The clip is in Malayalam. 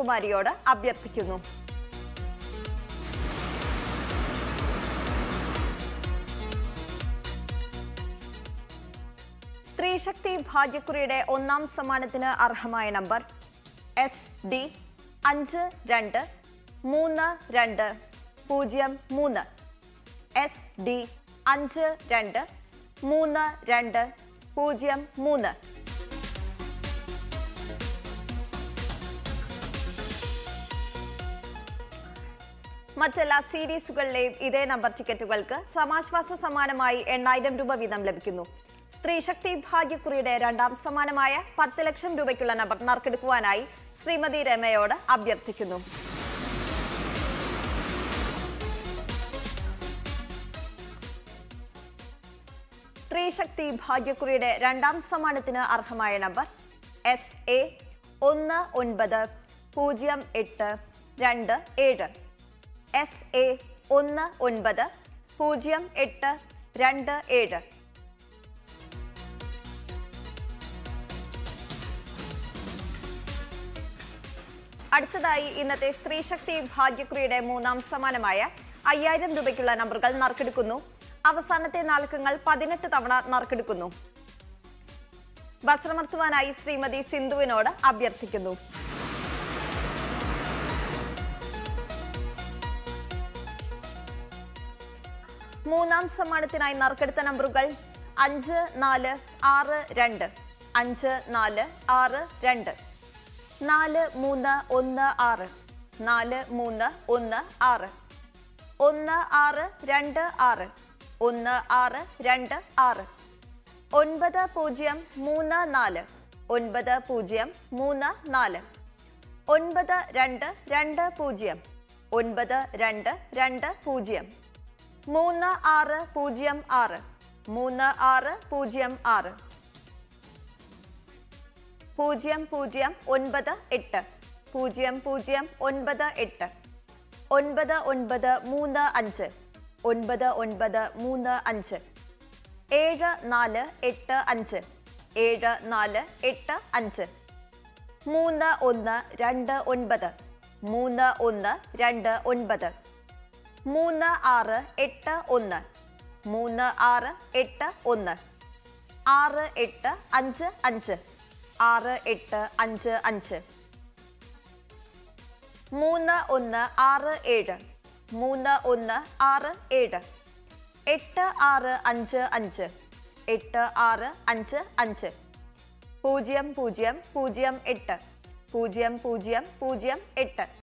കൃഷ്ണകുമാരിയോട് അഭ്യർത്ഥിക്കുന്നു സ്ത്രീശക്തി ഭാഗ്യക്കുറിയുടെ ഒന്നാം സമ്മാനത്തിന് അർഹമായ നമ്പർ എസ് ഡി അഞ്ച് രണ്ട് മൂന്ന് രണ്ട് പൂജ്യം മൂന്ന് എസ് ഡി അഞ്ച് രണ്ട് മൂന്ന് രണ്ട് പൂജ്യം മൂന്ന് മറ്റെല്ലാ സീരീസുകളിലെയും ഇതേ നമ്പർ ടിക്കറ്റുകൾക്ക് സമാശ്വാസ സമ്മാനമായി എണ്ണായിരം രൂപ വീതം ലഭിക്കുന്നു സ്ത്രീശക്തി ഭാഗ്യക്കുറിയുടെ രണ്ടാം സമ്മാനമായ പത്ത് ലക്ഷം രൂപയ്ക്കുള്ള നമ്പർ നറുക്കെടുക്കുവാനായി ശ്രീമതി രമയോട് അഭ്യർത്ഥിക്കുന്നു സ്ത്രീശക്തി ഭാഗ്യക്കുറിയുടെ രണ്ടാം സമ്മാനത്തിന് അർഹമായ നമ്പർ എസ് എ ഒന്ന് ഒൻപത് പൂജ്യം എട്ട് രണ്ട് ഏഴ് എസ് എ ഒന്ന് ഒൻപത് പൂജ്യം എട്ട് രണ്ട് ഏഴ് അടുത്തതായി ഇന്നത്തെ സ്ത്രീശക്തി ഭാഗ്യക്കുറിയുടെ മൂന്നാം സമ്മാനമായ അയ്യായിരം രൂപയ്ക്കുള്ള നമ്പറുകൾ നറുക്കെടുക്കുന്നു അവസാനത്തെ നാൽക്കങ്ങൾ പതിനെട്ട് തവണ നറുക്കെടുക്കുന്നു വസ്ത്രമർത്തുവാനായി ശ്രീമതി സിന്ധുവിനോട് അഭ്യർത്ഥിക്കുന്നു മൂന്നാം സമ്മാനത്തിനായി നറുക്കെടുത്ത നമ്പറുകൾ അഞ്ച് നാല് ആറ് രണ്ട് അഞ്ച് നാല് ആറ് രണ്ട് നാല് മൂന്ന് ഒന്ന് ആറ് നാല് മൂന്ന് ഒന്ന് ആറ് ഒന്ന് ആറ് രണ്ട് ആറ് ഒന്ന് ആറ് രണ്ട് ആറ് ഒൻപത് പൂജ്യം മൂന്ന് നാല് ഒൻപത് പൂജ്യം മൂന്ന് നാല് ഒൻപത് രണ്ട് രണ്ട് പൂജ്യം ഒൻപത് രണ്ട് രണ്ട് പൂജ്യം മൂന്ന് ആറ് പൂജ്യം ആറ് മൂന്ന് ആറ് പൂജ്യം ആറ് പൂജ്യം പൂജ്യം ഒൻപത് എട്ട് പൂജ്യം പൂജ്യം ഒൻപത് എട്ട് ഒൻപത് ഒൻപത് മൂന്ന് അഞ്ച് ഒൻപത് ഒൻപത് മൂന്ന് അഞ്ച് ഏഴ് നാല് എട്ട് അഞ്ച് ഏഴ് നാല് എട്ട് അഞ്ച് മൂന്ന് ഒന്ന് രണ്ട് ഒൻപത് മൂന്ന് ഒന്ന് രണ്ട് ഒൻപത് മൂന്ന് ആറ് എട്ട് ഒന്ന് മൂന്ന് ആറ് എട്ട് ഒന്ന് ആറ് എട്ട് അഞ്ച് അഞ്ച് ആറ് എട്ട് അഞ്ച് അഞ്ച് മൂന്ന് ഒന്ന് ആറ് ഏഴ് മൂന്ന് ഒന്ന് ആറ് ഏഴ് എട്ട് ആറ് അഞ്ച് അഞ്ച് എട്ട് ആറ് അഞ്ച് അഞ്ച് പൂജ്യം പൂജ്യം പൂജ്യം എട്ട് പൂജ്യം പൂജ്യം പൂജ്യം എട്ട്